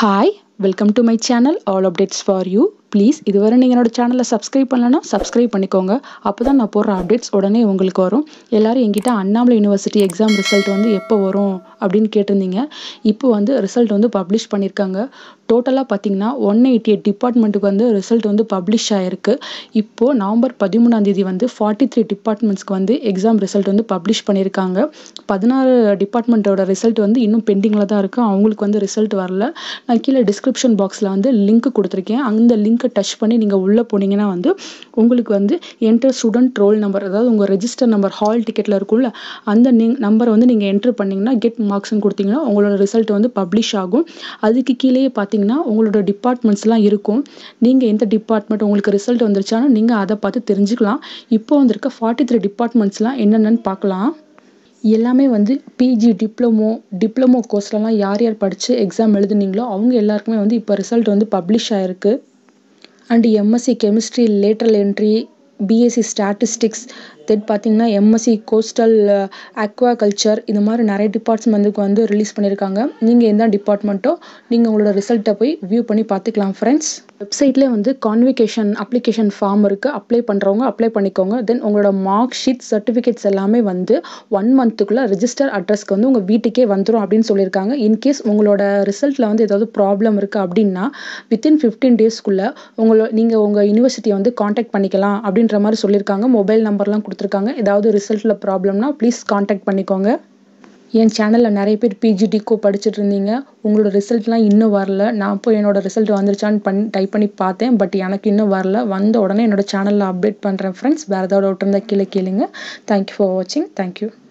hi welcome to my channel all updates for you please இதுவரை நீங்கள் என்னோட சேனலை சப்ஸ்கிரைப் பண்ணலன்னா சப்ஸ்கிரைப் பண்ணிக்கோங்க அப்போ தான் நான் போடுற அப்டேட்ஸ் உடனே உங்களுக்கு வரும் எல்லாரும் என்கிட்ட அண்ணாமலை யூனிவர்சிட்டி எக்ஸாம் ரிசல்ட் வந்து எப்போ வரும் அப்படின்னு கேட்டிருந்தீங்க இப்போ வந்து ரிசல்ட் வந்து பப்ளிஷ் பண்ணியிருக்காங்க டோட்டலாக பார்த்தீங்கன்னா ஒன் எயிட்டி எயிட் டிபார்ட்மெண்ட்டுக்கு வந்து ரிசல்ட் வந்து பப்ளிஷ் ஆகிருக்கு இப்போது நவம்பர் பதிமூணாம் தேதி வந்து ஃபார்ட்டி த்ரீ டிபார்ட்மெண்ட்ஸ்க்கு வந்து எக்ஸாம் ரிசல்ட் வந்து பப்ளிஷ் பண்ணியிருக்காங்க பதினாறு டிபார்ட்மெண்ட்டோட ரிசல்ட் வந்து இன்னும் பெண்டிங்கில் தான் இருக்குது அவங்களுக்கு வந்து ரிசல்ட் வரல நான் கீழே டிஸ்கிரிப்ஷன் பாக்ஸில் வந்து லிங்க் கொடுத்துருக்கேன் அந்த லிங்க்கை டச் பண்ணி நீங்கள் உள்ளே போனீங்கன்னா வந்து உங்களுக்கு வந்து என்டர் ஸ்டூடெண்ட் ரோல் நம்பர் அதாவது உங்கள் ரெஜிஸ்டர் நம்பர் ஹால் டிக்கெட்டில் இருக்கும்ல அந்த நீ நம்பரை வந்து நீங்கள் என்ட்ரு பண்ணிங்கன்னா கெட் மார்க்ஸ்னு கொடுத்தீங்கன்னா உங்களோட ரிசல்ட் வந்து பப்ளிஷ் ஆகும் அதுக்கு கீழேயே பார்த்தீங்கன்னா உங்களோட டிபார்ட்மெண்ட்ஸ்லாம் இருக்கும் நீங்கள் எந்த டிபார்ட்மெண்ட் உங்களுக்கு ரிசல்ட் வந்துருச்சாலும் நீங்கள் அதை பார்த்து தெரிஞ்சுக்கலாம் இப்போ வந்திருக்க ஃபார்ட்டி த்ரீ டிபார்ட்மெண்ட்ஸ்லாம் என்னென்னு பார்க்கலாம் எல்லாமே வந்து பிஜி டிப்ளமோ டிப்ளமோ கோர்ஸ்லலாம் யார் யார் படித்து எக்ஸாம் எழுதுனீங்களோ அவங்க எல்லாருக்குமே வந்து இப்போ ரிசல்ட் வந்து பப்ளிஷ் ஆகிருக்கு and MSc chemistry lateral entry BSc statistics then பார்த்தீங்கன்னா எம்எஸ்சி கோஸ்டல் அக்வா கல்ச்சர் இந்த மாதிரி நிறைய டிபார்ட்மெண்ட்டுக்கு வந்து ரிலீஸ் பண்ணியிருக்காங்க நீங்கள் எந்த டிபார்ட்மெண்ட்டோ நீங்கள் உங்களோட ரிசல்ட்டை போய் வியூ பண்ணி பார்த்துக்கலாம் ஃப்ரெண்ட்ஸ் வெப்சைட்லேயே வந்து கான்விகேஷன் அப்ளிகேஷன் ஃபார்ம் இருக்குது அப்ளை பண்ணுறவங்க அப்ளை பண்ணிக்கோங்க தென் உங்களோட மார்க் ஷீட் சர்டிஃபிகேட்ஸ் எல்லாமே வந்து ஒன் மந்த்துக்குள்ளே ரிஜிஸ்டர் அட்ரஸ்க்கு வந்து உங்கள் வீட்டுக்கே வந்துடும் அப்படின்னு சொல்லியிருக்காங்க இன்கேஸ் உங்களோட ரிசல்ட்டில் வந்து ஏதாவது ப்ராப்ளம் இருக்குது அப்படின்னா வித்தின் ஃபிஃப்டீன் டேஸ்க்குள்ளே உங்களோட நீங்கள் உங்கள் யூனிவர்சிட்டியை வந்து காண்டாக்ட் பண்ணிக்கலாம் அப்படின்ற மாதிரி சொல்லியிருக்காங்க மொபைல் நம்பர்லாம் கொடுத்துருக்காங்க ஏதாவது ரிசல்ட்டில் ப்ராப்ளம்னா ப்ளீஸ் காண்டாக்ட் பண்ணிக்கோங்க என் சேனலில் நிறைய பேர் பிஜி டிகோ படிச்சுட்டு இருந்தீங்க உங்களோட ரிசல்ட்லாம் இன்னும் வரல நான் போய் என்னோட ரிசல்ட் வந்துருச்சான்னு பண்ணி டைப் பண்ணி பார்த்தேன் பட் எனக்கு இன்னும் வரல வந்த உடனே என்னோட சேனலில் அப்டேட் பண்ணுறேன் ஃப்ரெண்ட்ஸ் வேறு ஏதாவது டவுட் இருந்தால் கீழே கேளுங்க தேங்க்யூ ஃபார் வாட்சிங் தேங்க்யூ